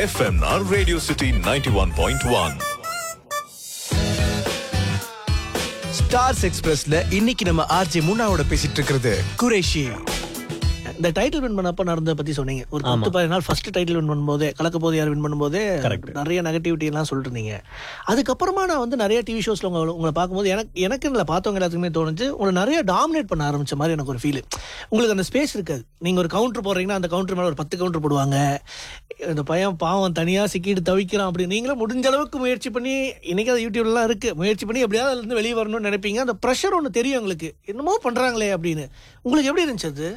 FMR Radio City 91.1. Stars எக்ஸ்பிரஸ்ல இன்னைக்கு நம்ம ஆர்ஜே முன்னாவோட பேசிட்டு இருக்கிறது குரேஷி இந்த டைட்டில் வின் பண்ணப்ப நடந்ததை பத்தி சொன்னீங்க ஒரு பத்து பதினஞ்சு நாள் ஃபர்ஸ்ட் டைட்டில் வின் பண்ணும்போதே கலக்க போது யார் வின் பண்ணும்போதே நிறைய நெகட்டிவிட்டி எல்லாம் சொல்லிட்டு இருந்தீங்க அதுக்கப்புறமா நான் வந்து நிறைய டிவி ஷோஸ்ல உங்களை உங்களை பார்க்கும்போது எனக்கு எனக்கு இல்லை பார்த்தவங்க எல்லாத்துக்குமே தோணுச்சு உங்களை நிறைய டாமினேட் பண்ண ஆரம்பிச்ச மாதிரி எனக்கு ஒரு ஃபீல் உங்களுக்கு அந்த ஸ்பேஸ் இருக்காது நீங்க ஒரு கவுண்டர் போடுறீங்கன்னா அந்த கவுண்டர் மேல ஒரு பத்து கவுண்டர் போடுவாங்க இந்த பையன் பாவம் தனியா சிக்கிட்டு தவிக்கிறான் அப்படி நீங்களும் முடிஞ்ச அளவுக்கு முயற்சி பண்ணி இன்னைக்கு அது யூடியூப்லாம் இருக்கு முயற்சி பண்ணி எப்படியாவது அதுல இருந்து வெளியே வரணும்னு நினைப்பீங்க அந்த ப்ரெஷர் ஒன்று தெரியும் உங்களுக்கு என்னமோ பண்றாங்களே அப்படின்னு உங்களுக்கு எப்படி இருந்துச்சு அது